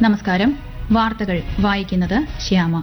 നമസ്കാരം വാർത്തകൾ വായിക്കുന്നത് ശ്യാമ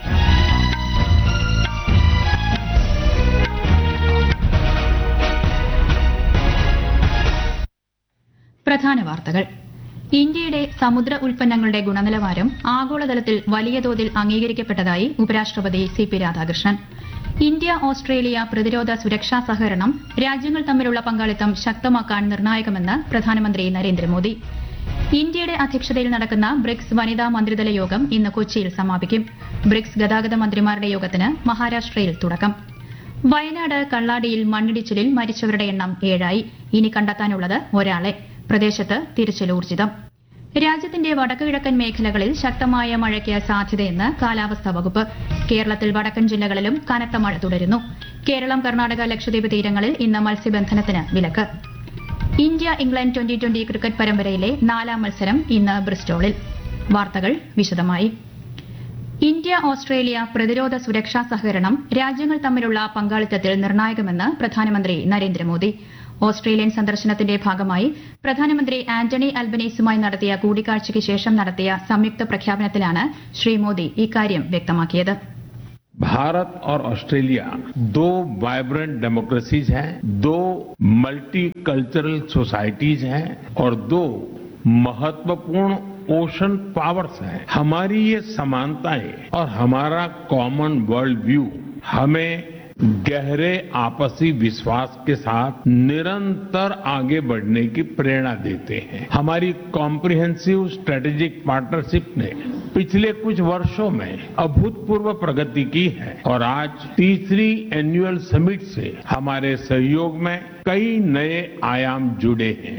പ്രധാന വാർത്തകൾ ഇന്ത്യയുടെ സമുദ്ര ഉൽപ്പന്നങ്ങളുടെ ഗുണനിലവാരം ആഗോളതലത്തിൽ വലിയ തോതിൽ അംഗീകരിക്കപ്പെട്ടതായി ഉപരാഷ്ട്രപതി C P Radhakrishnan India Australia പ്രതിരോധ സുരക്ഷാ സഹകരണം രാജ്യങ്ങൾ തമ്മിലുള്ള പങ്കാളിത്തം ശക്തമാക്കാൻ നിർണായകമെന്ന് പ്രധാനമന്ത്രി നരേന്ദ്രമോദി ഇന്ത്യയുടെ അധ്യക്ഷതയിൽ നടക്കുന്ന ബ്രിക്സ് വനിതാ മന്ത്രിതല യോഗം ഇന്ന് കൊച്ചിയിൽ സമാപിക്കും ബ്രിക്സ് ഗതാഗത മന്ത്രിമാരുടെ യോഗത്തിന് മഹാരാഷ്ട്രയിൽ തുടക്കം വയനാട് കള്ളാടിയിൽ മണ്ണിടിച്ചിലിൽ മരിച്ചവരുടെ എണ്ണം ഏഴായി ഇനി കണ്ടെത്താനുള്ളത് ഒരാളെ പ്രദേശത്ത് തിരച്ചിൽ ഊർജിതം രാജ്യത്തിന്റെ വടക്കുകിഴക്കൻ മേഖലകളിൽ ശക്തമായ മഴയ്ക്ക് സാധ്യതയെന്ന് കാലാവസ്ഥാ വകുപ്പ് കേരളത്തിൽ വടക്കൻ ജില്ലകളിലും കനത്ത മഴ തുടരുന്നു കേരളം കർണാടക ലക്ഷദ്വീപ് തീരങ്ങളിൽ ഇന്ന് മത്സ്യബന്ധനത്തിന് വിലക്ക് India England twenty twenty cricket പരമ്പരയിലെ നാലാം മത്സരം ഇന്ന് ബ്രിസ്റ്റോളിൽ വാർത്തകൾ വിശദമായി ഇന്ത്യ ഓസ്ട്രേലിയ പ്രതിരോധ സുരക്ഷാ സഹകരണം രാജ്യങ്ങൾ തമ്മിലുള്ള പങ്കാളിത്തത്തിൽ നിർണായകമെന്ന് പ്രധാനമന്ത്രി നരേന്ദ്രമോദി ഓസ്ട്രേലിയൻ സന്ദർശനത്തിന്റെ ഭാഗമായി പ്രധാനമന്ത്രി ആന്റണി അൽബനീസുമായി നടത്തിയ കൂടിക്കാഴ്ചയ്ക്ക് ശേഷം നടത്തിയ സംയുക്ത പ്രഖ്യാപനത്തിലാണ് ശ്രീ മോദി ഇക്കാര്യം വ്യക്തമാക്കിയത് भारत और ऑस्ट्रेलिया दो वाइब्रेंट डेमोक्रेसीज हैं दो मल्टी कल्चरल सोसाइटीज हैं और दो महत्वपूर्ण ओशन पावर्स हैं हमारी ये समानताएं और हमारा कॉमन वर्ल्ड व्यू हमें गहरे आपसी विश्वास के साथ निरंतर आगे बढ़ने की प्रेरणा देते हैं हमारी कॉम्प्रिहेंसिव स्ट्रेटेजिक पार्टनरशिप ने पिछले कुछ वर्षों में अभूतपूर्व प्रगति की है और आज तीसरी एनुअल समिट से हमारे सहयोग में कई नए आयाम जुड़े हैं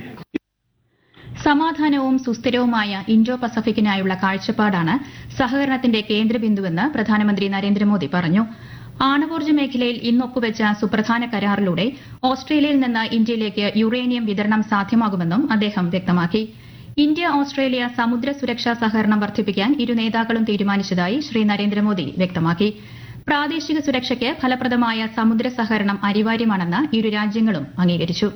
സമാധാനവും സുസ്ഥിരവുമായ ഇൻഡോ പസഫിക്കിനായുള്ള കാഴ്ചപ്പാടാണ് സഹകരണത്തിന്റെ കേന്ദ്രബിന്ദുവെന്ന് പ്രധാനമന്ത്രി നരേന്ദ്രമോദി പറഞ്ഞു ആണവോർജ്ജ മേഖലയിൽ ഇന്ന് ഒപ്പുവെച്ച സുപ്രധാന കരാറിലൂടെ ഓസ്ട്രേലിയയിൽ നിന്ന് ഇന്ത്യയിലേക്ക് യുറേനിയം വിതരണം സാധ്യമാകുമെന്നും അദ്ദേഹം വ്യക്തമാക്കി ഇന്ത്യ ഓസ്ട്രേലിയ സമുദ്ര സുരക്ഷാ സഹകരണം വർദ്ധിപ്പിക്കാൻ ഇരു നേതാക്കളും തീരുമാനിച്ചതായി ശ്രീ നരേന്ദ്രമോദി വ്യക്തമാക്കി പ്രാദേശിക സുരക്ഷയ്ക്ക് ഫലപ്രദമായ സമുദ്ര സഹകരണം അനിവാര്യമാണെന്ന് ഇരു രാജ്യങ്ങളും അംഗീകരിച്ചു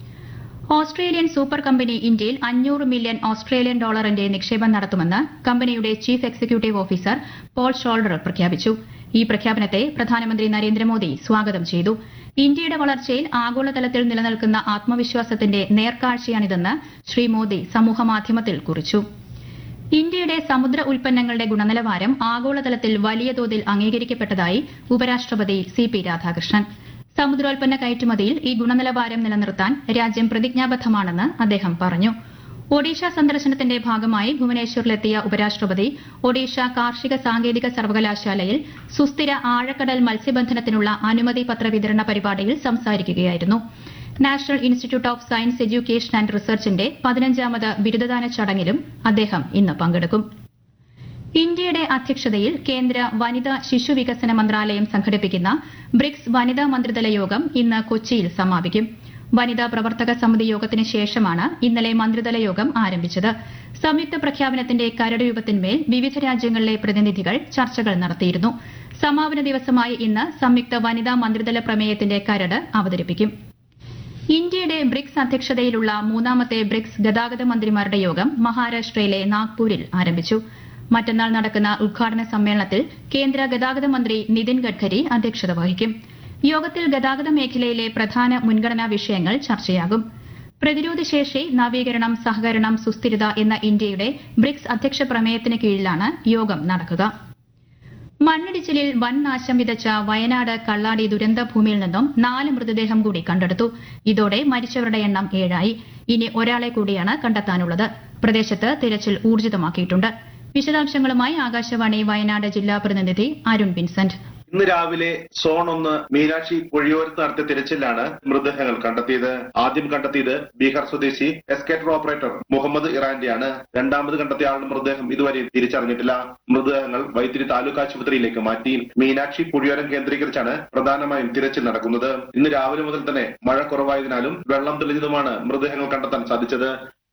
ഓസ്ട്രേലിയൻ സൂപ്പർ കമ്പനി ഇന്ത്യയിൽ അഞ്ഞൂറ് മില്യൺ ഓസ്ട്രേലിയൻ ഡോളറിന്റെ നിക്ഷേപം നടത്തുമെന്ന് കമ്പനിയുടെ chief executive officer Paul Shoulder പ്രഖ്യാപിച്ചു ഈ പ്രഖ്യാപനത്തെ പ്രധാനമന്ത്രി നരേന്ദ്രമോദി സ്വാഗതം ചെയ്തു ഇന്ത്യയുടെ വളർച്ചയിൽ ആഗോളതലത്തിൽ നിലനിൽക്കുന്ന ആത്മവിശ്വാസത്തിന്റെ നേർക്കാഴ്ചയാണിതെന്ന് ശ്രീ മോദി സമൂഹമാധ്യമത്തിൽ കുറിച്ചു ഇന്ത്യയുടെ സമുദ്ര ഉൽപ്പന്നങ്ങളുടെ ഗുണനിലവാരം ആഗോളതലത്തിൽ വലിയ തോതിൽ അംഗീകരിക്കപ്പെട്ടതായി ഉപരാഷ്ട്രപതി സി പി രാധാകൃഷ്ണൻ സമുദ്രോൽപ്പന്ന കയറ്റുമതിയിൽ ഈ ഗുണനിലവാരം നിലനിർത്താൻ രാജ്യം പ്രതിജ്ഞാബദ്ധമാണെന്ന് അദ്ദേഹം പറഞ്ഞു ഒഡീഷ സന്ദർശനത്തിന്റെ ഭാഗമായി ഭുവനേശ്വറിലെത്തിയ ഉപരാഷ്ട്രപതി ഒഡീഷ കാർഷിക സാങ്കേതിക സർവകലാശാലയിൽ സുസ്ഥിര ആഴക്കടൽ മത്സ്യബന്ധനത്തിനുള്ള അനുമതി പത്ര വിതരണ പരിപാടിയിൽ സംസാരിക്കുകയായിരുന്നു national institute of science education and റിസർച്ചിന്റെ പതിനഞ്ചാമത് ബിരുദദാന ചടങ്ങിലും അദ്ദേഹം ഇന്ന് പങ്കെടുക്കും ഇന്ത്യയുടെ അധ്യക്ഷതയിൽ കേന്ദ്ര വനിതാ ശിശു വികസന മന്ത്രാലയം സംഘടിപ്പിക്കുന്ന ബ്രിക്സ് വനിതാ മന്ത്രിതല യോഗം ഇന്ന് കൊച്ചിയിൽ സമാപിക്കും വനിതാ പ്രവർത്തക സമിതി യോഗത്തിന് ശേഷമാണ് ഇന്നലെ മന്ത്രിതല യോഗം ആരംഭിച്ചത് സംയുക്ത പ്രഖ്യാപനത്തിന്റെ കരട് രൂപത്തിന്മേൽ വിവിധ രാജ്യങ്ങളിലെ പ്രതിനിധികൾ ചർച്ചകൾ നടത്തിയിരുന്നു സമാപന ദിവസമായ ഇന്ന് സംയുക്ത വനിതാ മന്ത്രിതല പ്രമേയത്തിന്റെ കരട് അവതരിപ്പിക്കും ഇന്ത്യയുടെ ബ്രിക്സ് അധ്യക്ഷതയിലുള്ള മൂന്നാമത്തെ ബ്രിക്സ് ഗതാഗത മന്ത്രിമാരുടെ യോഗം മഹാരാഷ്ട്രയിലെ നാഗ്പൂരിൽ ആരംഭിച്ചു മറ്റന്നാൾ നടക്കുന്ന ഉദ്ഘാടന സമ്മേളനത്തിൽ കേന്ദ്ര ഗതാഗത മന്ത്രി നിതിൻ ഗഡ്കരി അധ്യക്ഷത വഹിക്കും യോഗത്തിൽ ഗതാഗത മേഖലയിലെ പ്രധാന മുൻഗണനാ വിഷയങ്ങൾ ചർച്ചയാകും പ്രതിരോധശേഷി നവീകരണം സഹകരണം സുസ്ഥിരത എന്ന ഇന്ത്യയുടെ ബ്രിക്സ് അധ്യക്ഷ പ്രമേയത്തിന് കീഴിലാണ് യോഗം നടക്കുക മണ്ണിടിച്ചിലിൽ വൻ നാശം വിതച്ച വയനാട് കള്ളാടി ദുരന്ത ഭൂമിയിൽ നിന്നും നാല് മൃതദേഹം കൂടി കണ്ടെടുത്തു ഇതോടെ മരിച്ചവരുടെ എണ്ണം ഏഴായി ഇനി ഒരാളെ കൂടിയാണ് കണ്ടെത്താനുള്ളത് പ്രദേശത്ത് തിരച്ചിൽ ഊർജിതമാക്കിയിട്ടുണ്ട് വിശദാംശങ്ങളുമായി ആകാശവാണി വയനാട് ജില്ലാ പ്രതിനിധി അരുൺ വിൻസെന്റ് ഇന്ന് രാവിലെ സോൺ ഒന്ന് മീനാക്ഷി പുഴയോരത്ത് നടത്തിയ തിരച്ചിലാണ് മൃതദേഹങ്ങൾ കണ്ടെത്തിയത് ആദ്യം കണ്ടെത്തിയത് ബീഹാർ സ്വദേശി എസ്കേറ്റർ ഓപ്പറേറ്റർ മുഹമ്മദ് ഇറാന്റെയാണ് രണ്ടാമത് കണ്ടെത്തിയ ആളുടെ മൃതദേഹം ഇതുവരെ തിരിച്ചറിഞ്ഞിട്ടില്ല മൃതദേഹങ്ങൾ വൈത്തിരി താലൂക്ക് ആശുപത്രിയിലേക്ക് മാറ്റി മീനാക്ഷി പുഴയോരം കേന്ദ്രീകരിച്ചാണ് പ്രധാനമായും തിരച്ചിൽ നടക്കുന്നത് ഇന്ന് രാവിലെ മുതൽ തന്നെ മഴ കുറവായതിനാലും വെള്ളം തെളിഞ്ഞതുമാണ് മൃതദേഹങ്ങൾ കണ്ടെത്താൻ സാധിച്ചത്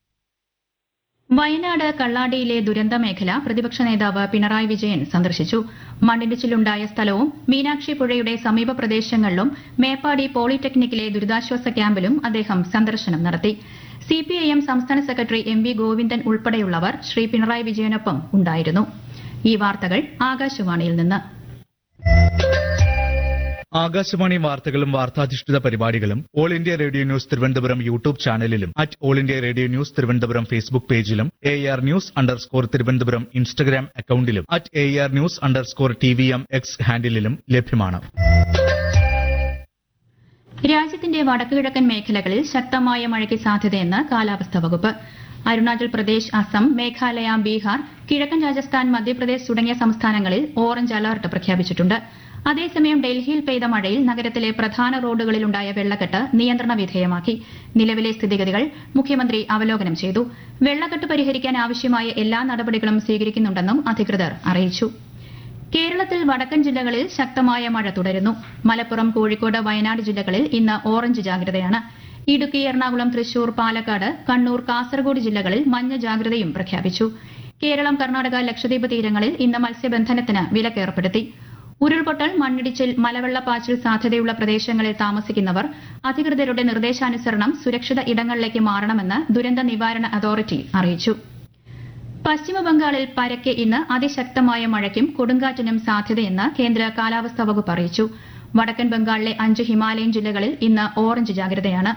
വയനാട് കള്ളാടിയിലെ ദുരന്ത മേഖല പ്രതിപക്ഷ നേതാവ് പിണറായി വിജയൻ സന്ദർശിച്ചു മണ്ണിടിച്ചിലുണ്ടായ സ്ഥലവും മീനാക്ഷി പുഴയുടെ സമീപ പ്രദേശങ്ങളിലും മേപ്പാടി പോളിടെക്നിക്കിലെ ദുരിതാശ്വാസ ക്യാമ്പിലും അദ്ദേഹം സന്ദർശനം നടത്തി സിപിഐഎം സംസ്ഥാന സെക്രട്ടറി എം വി ഗോവിന്ദൻ ഉൾപ്പെടെയുള്ളവർ ശ്രീ പിണറായി വിജയനൊപ്പം ഉണ്ടായിരുന്നു ഈ വാർത്തകൾ ആകാശവാണിയിൽ നിന്ന് ആകാശവാണി വാർത്തകളും വാർത്താധിഷ്ഠിത പരിപാടികളും all India radio news Thiruvananthapuram YouTube ചാനലിലും at all India radio news Thiruvananthapuram Facebook പേജിലും A R news underscore Thiruvananthapuram Instagram അക്കൌണ്ടിലും at A R news underscore T V M X ഹാൻഡിലും ലഭ്യമാണ് രാജ്യത്തിന്റെ വടക്കുകിഴക്കൻ മേഖലകളിൽ ശക്തമായ മഴയ്ക്ക് സാധ്യതയെന്ന് കാലാവസ്ഥാ വകുപ്പ് അരുണാചൽ പ്രദേശ് അസം മേഘാലയ ബീഹാർ കിഴക്കൻ രാജസ്ഥാൻ മധ്യപ്രദേശ് തുടങ്ങിയ സംസ്ഥാനങ്ങളിൽ ഓറഞ്ച് അലർട്ട് പ്രഖ്യാപിച്ചിട്ടുണ്ട് അതേസമയം ഡൽഹിയിൽ പെയ്ത മഴയിൽ നഗരത്തിലെ പ്രധാന റോഡുകളിലുണ്ടായ വെള്ളക്കെട്ട് നിയന്ത്രണ വിധേയമാക്കി നിലവിലെ സ്ഥിതിഗതികൾ മുഖ്യമന്ത്രി അവലോകനം ചെയ്തു വെള്ളക്കെട്ട് പരിഹരിക്കാൻ ആവശ്യമായ എല്ലാ നടപടികളും സ്വീകരിക്കുന്നുണ്ടെന്നും അധികൃതർ അറിയിച്ചു കേരളത്തിൽ വടക്കൻ ജില്ലകളിൽ ശക്തമായ മഴ തുടരുന്നു മലപ്പുറം കോഴിക്കോട് വയനാട് ജില്ലകളിൽ ഇന്ന് ഓറഞ്ച് ജാഗ്രതയാണ് ഇടുക്കി എറണാകുളം തൃശൂർ പാലക്കാട് കണ്ണൂർ കാസർഗോഡ് ജില്ലകളിൽ മഞ്ഞ ജാഗ്രതയും പ്രഖ്യാപിച്ചു കേരളം കർണാടക ലക്ഷദ്വീപ് തീരങ്ങളിൽ ഇന്ന് മത്സ്യബന്ധനത്തിന് വിലക്കേർപ്പെടുത്തി ഉരുൾപൊട്ടൽ മണ്ണിടിച്ചിൽ മലവെള്ളപ്പാച്ചിൽ സാധ്യതയുള്ള പ്രദേശങ്ങളിൽ താമസിക്കുന്നവർ അധികൃതരുടെ നിർദ്ദേശാനുസരണം സുരക്ഷിത ഇടങ്ങളിലേക്ക് മാറണമെന്ന് ദുരന്ത നിവാരണ അതോറിറ്റി അറിയിച്ചു പശ്ചിമബംഗാളിൽ പരക്കെ ഇന്ന് അതിശക്തമായ മഴയ്ക്കും കൊടുങ്കാറ്റിനും സാധ്യതയെന്ന് കേന്ദ്ര കാലാവസ്ഥാ വകുപ്പ് അറിയിച്ചു വടക്കൻ ബംഗാളിലെ അഞ്ച് ഹിമാലയൻ ജില്ലകളിൽ ഇന്ന് ഓറഞ്ച് ജാഗ്രതയാണ്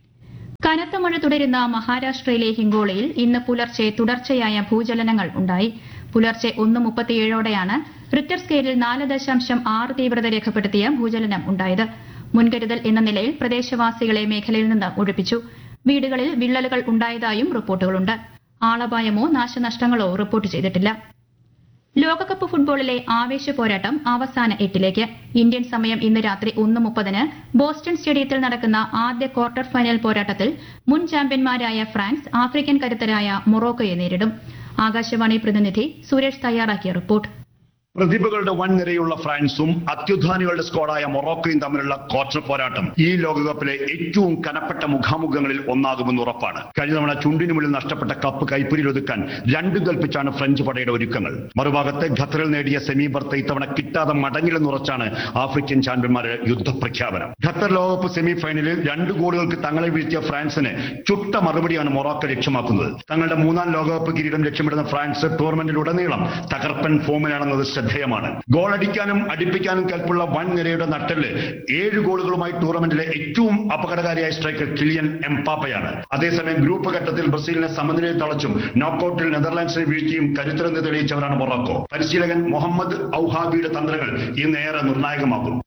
കനത്ത മഴ തുടരുന്ന മഹാരാഷ്ട്രയിലെ ഹിങ്കോളയിൽ ഇന്ന് പുലർച്ചെ തുടർച്ചയായ ഭൂചലനങ്ങൾ ഉണ്ടായി പുലർച്ചെ ഒന്ന് മുപ്പത്തിയേഴോടെയാണ് റിക്ടർ സ്കെയിലിൽ നാല് ദശാംശം ആറ് തീവ്രത രേഖപ്പെടുത്തിയ ഭൂചലനം ഉണ്ടായത് മുൻകരുതൽ എന്ന നിലയിൽ പ്രദേശവാസികളെ മേഖലയിൽ നിന്ന് ഒഴിപ്പിച്ചു വീടുകളിൽ വിള്ളലുകൾ ഉണ്ടായതായും റിപ്പോർട്ടുകളുണ്ട് ആളപായമോ നാശനഷ്ടങ്ങളോ റിപ്പോർട്ട് ചെയ്തിട്ടില്ല ലോകകപ്പ് ഫുട്ബോളിലെ ആവേശ പോരാട്ടം അവസാന എട്ടിലേക്ക് ഇന്ത്യൻ സമയം ഇന്ന് രാത്രി ഒന്ന് മുപ്പതിന് ബോസ്റ്റൺ സ്റ്റേഡിയത്തിൽ നടക്കുന്ന ആദ്യ ക്വാർട്ടർ ഫൈനൽ പോരാട്ടത്തിൽ മുൻ ചാമ്പ്യന്മാരായ ഫ്രാൻസ് ആഫ്രിക്കൻ കരുത്തരായ മൊറോക്കോയെ നേരിടും ആകാശവാണി പ്രതിനിധി സുരേഷ് തയ്യാറാക്കിയ റിപ്പോർട്ട് പ്രതിഭകളുടെ വൻ നിരയുള്ള ഫ്രാൻസും അത്യുധാനികളുടെ സ്ക്വാഡായ മൊറോക്കോയും തമ്മിലുള്ള ക്വാർട്ടർ പോരാട്ടം ഈ ലോകകപ്പിലെ ഏറ്റവും കനപ്പെട്ട മുഖാമുഖങ്ങളിൽ ഒന്നാകുമെന്ന് ഉറപ്പാണ് കഴിഞ്ഞ തവണ ചുണ്ടിനു മുന്നിൽ നഷ്ടപ്പെട്ട കപ്പ് കൈപ്പിടിയിൽ ഒതുക്കാൻ രണ്ടു കൽപ്പിച്ചാണ് ഫ്രഞ്ച് പടയുടെ ഒരുക്കങ്ങൾ മറുഭാഗത്ത് ഖത്തറിൽ നേടിയ സെമി ബർത്ത് ഇത്തവണ കിട്ടാതെ മടങ്ങില്ലെന്നുറച്ചാണ് ആഫ്രിക്കൻ ചാമ്പ്യന്മാരുടെ യുദ്ധപ്രഖ്യാപനം ഖത്തർ ലോകകപ്പ് സെമി ഫൈനലിൽ രണ്ട് ഗോളുകൾക്ക് തങ്ങളെ വീഴ്ത്തിയ ഫ്രാൻസിന് ചുട്ട മറുപടിയാണ് മൊറോക്കോ ലക്ഷ്യമാക്കുന്നത് തങ്ങളുടെ മൂന്നാം ലോകകപ്പ് കിരീടം ലക്ഷ്യമിടുന്ന ഫ്രാൻസ് ടൂർണമെന്റിലുടനീളം തകർപ്പൻ ഫോമിലാണെന്നത് ശ്രദ്ധേയമാണ് ഗോൾ അടിക്കാനും അടിപ്പിക്കാനും കൽപ്പുള്ള വൻ നിരയുടെ നട്ടല് ഏഴ് ഗോളുകളുമായി ടൂർണമെന്റിലെ ഏറ്റവും അപകടകാരിയായ സ്ട്രൈക്കർ കിലിയൻ എംപാപ്പയാണ് അതേസമയം ഗ്രൂപ്പ് ഘട്ടത്തിൽ ബ്രസീലിനെ സമനിലയിൽ തളച്ചും നോക്കൌട്ടിൽ നെതർലാൻഡ്സിനെ വീഴ്ത്തിയും കരുത്തരെന്ന് തെളിയിച്ചവരാണ് മൊറോക്കോ പരിശീലകൻ മുഹമ്മദ് ഔഹാബിയുടെ തന്ത്രങ്ങൾ ഇന്ന് ഏറെ നിർണായകമാകും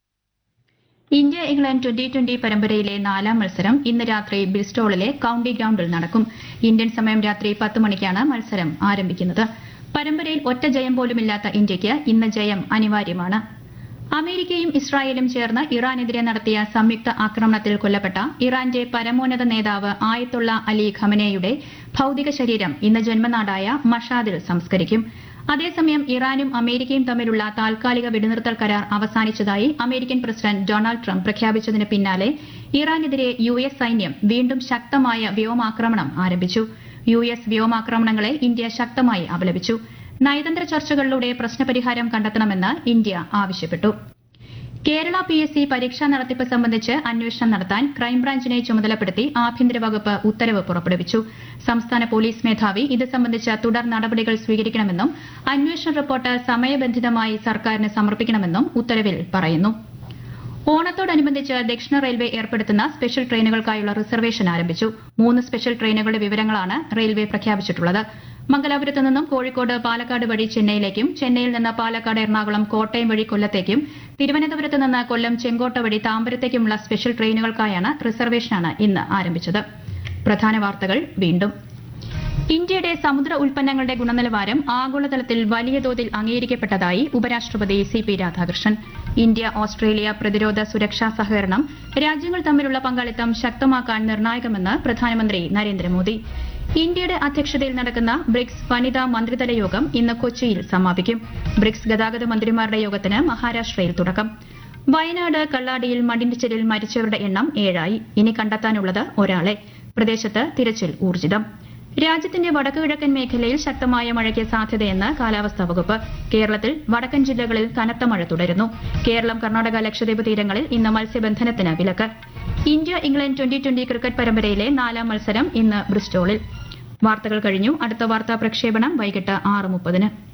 ഇന്ത്യ ഇംഗ്ലണ്ട് ട്വന്റി ട്വന്റി പരമ്പരയിലെ നാലാം മത്സരം ഇന്ന് രാത്രി ബിസ്റ്റോളിലെ കൌണ്ടി ഗ്രൌണ്ടിൽ നടക്കും ഇന്ത്യൻ സമയം രാത്രി പത്ത് മണിക്കാണ് മത്സരം ആരംഭിക്കുന്നത് പരമ്പരയിൽ ഒറ്റ ജയം പോലുമില്ലാത്ത ഇന്ത്യയ്ക്ക് ഇന്ന് ജയം അനിവാര്യമാണ് അമേരിക്കയും ഇസ്രായേലും ചേർന്ന് ഇറാനെതിരെ നടത്തിയ സംയുക്ത ആക്രമണത്തിൽ കൊല്ലപ്പെട്ട ഇറാന്റെ പരമോന്നത നേതാവ് ആയത്തുള്ള അലി ഖമനയുടെ ഭൌതിക ശരീരം ഇന്ന് ജന്മനാടായ മഷാദിൽ സംസ്കരിക്കും അതേസമയം ഇറാനും അമേരിക്കയും തമ്മിലുള്ള താൽക്കാലിക വെടിനിർത്തൽ കരാർ അവസാനിച്ചതായി അമേരിക്കൻ പ്രസിഡന്റ് ഡൊണാൾഡ് ട്രംപ് പ്രഖ്യാപിച്ചതിന് പിന്നാലെ ഇറാനെതിരെ യു എസ് സൈന്യം വീണ്ടും ശക്തമായ വ്യോമാക്രമണം ആരംഭിച്ചു യു എസ് വ്യോമാക്രമണങ്ങളെ ഇന്ത്യ ശക്തമായി അപലപിച്ചു നയതന്ത്ര ചർച്ചകളിലൂടെ പ്രശ്നപരിഹാരം കണ്ടെത്തണമെന്ന് ഇന്ത്യ ആവശ്യപ്പെട്ടു കേരള പി എസ് സി പരീക്ഷാ നടത്തിപ്പ് സംബന്ധിച്ച് അന്വേഷണം നടത്താൻ ക്രൈംബ്രാഞ്ചിനെ ചുമതലപ്പെടുത്തി ആഭ്യന്തര വകുപ്പ് ഉത്തരവ് പുറപ്പെടുവിച്ചു സംസ്ഥാന പോലീസ് മേധാവി ഇത് സംബന്ധിച്ച തുടർ നടപടികൾ സ്വീകരിക്കണമെന്നും അന്വേഷണ റിപ്പോർട്ട് സമയബന്ധിതമായി സർക്കാരിന് സമർപ്പിക്കണമെന്നും ഉത്തരവിൽ പറയുന്നു ഓണത്തോടനുബന്ധിച്ച് ദക്ഷിണ റെയിൽവേ ഏർപ്പെടുത്തുന്ന സ്പെഷ്യൽ ട്രെയിനുകൾക്കായുള്ള റിസർവേഷൻ ആരംഭിച്ചു മൂന്ന് സ്പെഷ്യൽ ട്രെയിനുകളുടെ വിവരങ്ങളാണ് റെയിൽവേ പ്രഖ്യാപിച്ചിട്ടുള്ളത് മംഗലാപുരത്ത് നിന്നും കോഴിക്കോട് പാലക്കാട് വഴി ചെന്നൈയിലേക്കും ചെന്നൈയിൽ നിന്ന് പാലക്കാട് എറണാകുളം കോട്ടയം വഴി കൊല്ലത്തേക്കും തിരുവനന്തപുരത്ത് നിന്ന് കൊല്ലം ചെങ്കോട്ട വഴി താമ്പരത്തേക്കുമുള്ള സ്പെഷ്യൽ ട്രെയിനുകൾക്കായാണ് റിസർവേഷനാണ് ഇന്ന് ആരംഭിച്ചത് പ്രധാന വാർത്തകൾ വീണ്ടും ഇന്ത്യയുടെ സമുദ്ര ഉൽപ്പന്നങ്ങളുടെ ഗുണനിലവാരം ആഗോളതലത്തിൽ വലിയ തോതിൽ അംഗീകരിക്കപ്പെട്ടതായി ഉപരാഷ്ട്രപതി C P Radhakrishnan India Australia പ്രതിരോധ സുരക്ഷാ സഹകരണം രാജ്യങ്ങൾ തമ്മിലുള്ള പങ്കാളിത്തം ശക്തമാക്കാൻ നിർണായകമെന്ന് പ്രധാനമന്ത്രി നരേന്ദ്രമോദി ഇന്ത്യയുടെ അധ്യക്ഷതയിൽ നടക്കുന്ന ബ്രിക്സ് വനിതാ മന്ത്രിതല യോഗം ഇന്ന് കൊച്ചിയിൽ സമാപിക്കും ബ്രിക്സ് ഗതാഗത മന്ത്രിമാരുടെ യോഗത്തിന് മഹാരാഷ്ട്രയിൽ തുടക്കം വയനാട് കള്ളാടിയിൽ മണ്ണിടിച്ചിലിൽ മരിച്ചവരുടെ എണ്ണം ഏഴായി ഇനി കണ്ടെത്താനുള്ളത് ഒരാളെ പ്രദേശത്ത് തിരച്ചിൽ ഊർജിതം രാജ്യത്തിന്റെ വടക്കുകിഴക്കൻ മേഖലയിൽ ശക്തമായ മഴയ്ക്ക് സാധ്യതയെന്ന് കാലാവസ്ഥാ വകുപ്പ് കേരളത്തിൽ വടക്കൻ ജില്ലകളിൽ കനത്ത മഴ തുടരുന്നു കേരളം കർണാടക ലക്ഷദ്വീപ് തീരങ്ങളിൽ ഇന്ന് മത്സ്യബന്ധനത്തിന് വിലക്ക് India England twenty twenty cricket പരമ്പരയിലെ നാലാം മത്സരം ഇന്ന് ബ്രിസ്റ്റോളിൽ വാർത്തകൾ കഴിഞ്ഞു അടുത്ത വാർത്താ പ്രക്ഷേപണം വൈകിട്ട് ആറ് മുപ്പതിന്